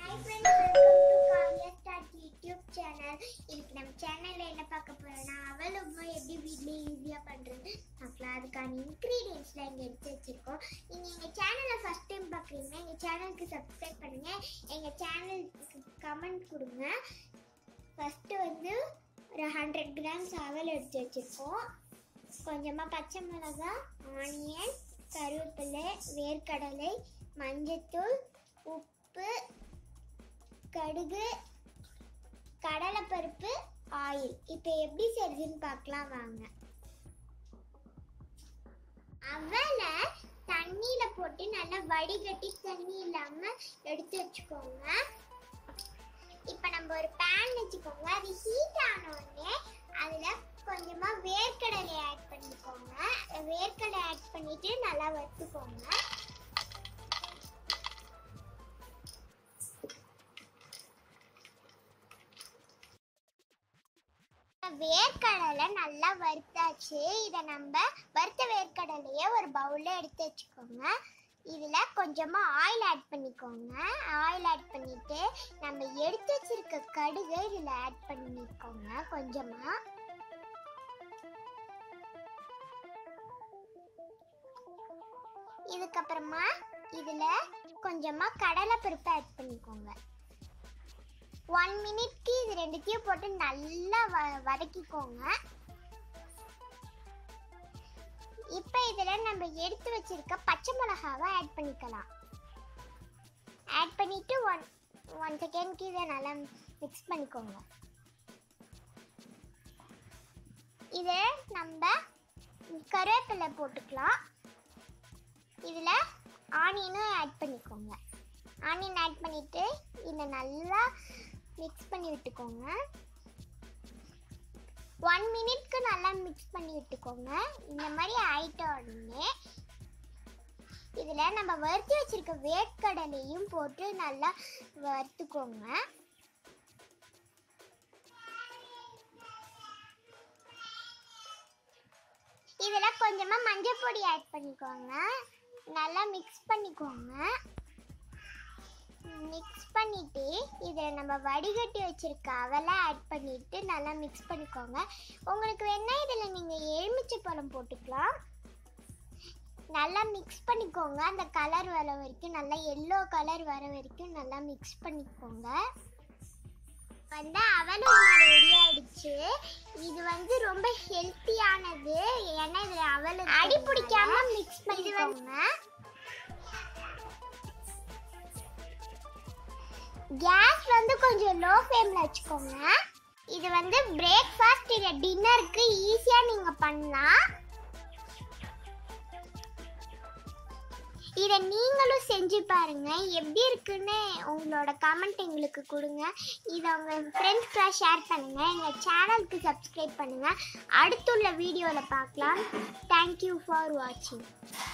hi friends welcome to Kavya start YouTube channel இன்னைக்கு நம்ம சேனல்ல என்ன பார்க்க போறோம்னா அவல் உப்புமா எப்படி வீட்லயே ஈஸியா பண்றது பார்க்கலாம் அதுக்கான இன்கிரீடியன்ஸ்லாம் இங்க எடுத்து வச்சிருக்கோம் நீங்க எங்க சேனலை ஃபர்ஸ்ட் டைம் பார்க்குறீங்கன்னா எங்க சேனலுக்கு சப்ஸ்கிரைப் பண்ணுங்க எங்க சேனலுக்கு கமெண்ட் கொடுங்க ஃபர்ஸ்ட் வந்து ஒரு ஹண்ட்ரட் கிராம்ஸ் அவல் எடுத்து வச்சிருக்கோம் கொஞ்சமா பச்சை மிளகாய் ஆனியன் கருவேப்பிலை வேர்க்கடலை மஞ்சத்தூள் உப்பு கடுகு கடலைப்பருப்பு ஆயில் இப்போ எப்படி செய்யுதுன்னு பார்க்கலாம் வாங்க அவலை தண்ணியில போட்டு நல்லா வடிகட்டி தண்ணி இல்லாம எடுத்து வச்சுக்கோங்க இப்போ நம்ம ஒரு பேன் வச்சுக்கோங்க அது ஹீட் ஆன உடனே அதுல கொஞ்சமா வேர்க்கடலை ஆட் பண்ணிக்கோங்க வேர்க்கடலை ஆட் பண்ணிட்டு நல்லா வறுத்துக்கோங்க வேர்க்கடலை நல்லா வறுத்தாச்சு இதை நம்ம வறுத்த வேர்க்கடலையை ஒரு பவுல்ல எடுத்து வச்சுக்கோங்க இதுல கொஞ்சமா ஆயில் ஆட் பண்ணிக்கோங்க ஆயில் ஆட் பண்ணிட்டு நம்ம எடுத்து வச்சிருக்க கடுகு இதுல ஆட் பண்ணிக்கோங்க கொஞ்சமா இதுக்கப்புறமா இதுல கொஞ்சமா கடலை பருப்பு ஆட் பண்ணிக்கோங்க ஒன் மினிட்க்கு இது ரெண்டுத்தையும் போட்டு நல்லா வ வதக்கிக்கோங்க இப்போ இதில் நம்ம எடுத்து வச்சிருக்க பச்சை மிளகாவை ஆட் பண்ணிக்கலாம் ஆட் பண்ணிட்டு ஒன் ஒன் செகண்ட்க்கு இதை நல்லா மிக்ஸ் பண்ணிக்கோங்க இதை நம்ம கருவேப்பிலை போட்டுக்கலாம் இதில் ஆனியனும் ஆட் பண்ணிக்கோங்க ஆனியன் ஆட் பண்ணிட்டு இதை நல்லா மிக்ஸ் பண்ணி விட்டுக்கோங்க ஒன் மினிட்க்கு நல்லா மிக்ஸ் பண்ணி விட்டுக்கோங்க இந்த மாதிரி ஆயிட்ட உடனே இதில் நம்ம வறுத்து வச்சிருக்க வேர்க்கடலையும் போட்டு நல்லா வறுத்துக்கோங்க இதில் கொஞ்சமாக மஞ்சள் பொடி ஆட் பண்ணிக்கோங்க நல்லா மிக்ஸ் பண்ணிக்கோங்க மிக்ஸ் பண்ணிட்டு இதில் நம்ம வடிகட்டி வச்சிருக்க அவலை ஆட் பண்ணிட்டு நல்லா மிக்ஸ் பண்ணிக்கோங்க உங்களுக்கு வேணா இதில் நீங்கள் எலுமிச்சை பழம் போட்டுக்கலாம் நல்லா மிக்ஸ் பண்ணிக்கோங்க அந்த கலர் வர வரைக்கும் நல்லா எல்லோ கலர் வர வரைக்கும் நல்லா மிக்ஸ் பண்ணிக்கோங்க வந்து அவலும் ரெடி ஆயிடுச்சு இது வந்து ரொம்ப ஹெல்த்தியானது ஏன்னா இது அவல் அடி பிடிக்காம மிக்ஸ் பண்ணிக்கோங்க கேஸ் வந்து கொஞ்சம் லோ ஃப்ளேமில் வச்சுக்கோங்க இது வந்து பிரேக்ஃபாஸ்ட் இல்லை டின்னருக்கு ஈஸியாக நீங்கள் பண்ணலாம் இதை நீங்களும் செஞ்சு பாருங்க எப்படி இருக்குன்னு உங்களோட கமெண்ட் எங்களுக்கு கொடுங்க இதை உங்கள் ஃப்ரெண்ட்ஸ்க்கெலாம் ஷேர் பண்ணுங்க எங்கள் சேனலுக்கு சப்ஸ்கிரைப் பண்ணுங்க அடுத்துள்ள வீடியோவில் பார்க்கலாம் தேங்க்யூ ஃபார் வாட்சிங்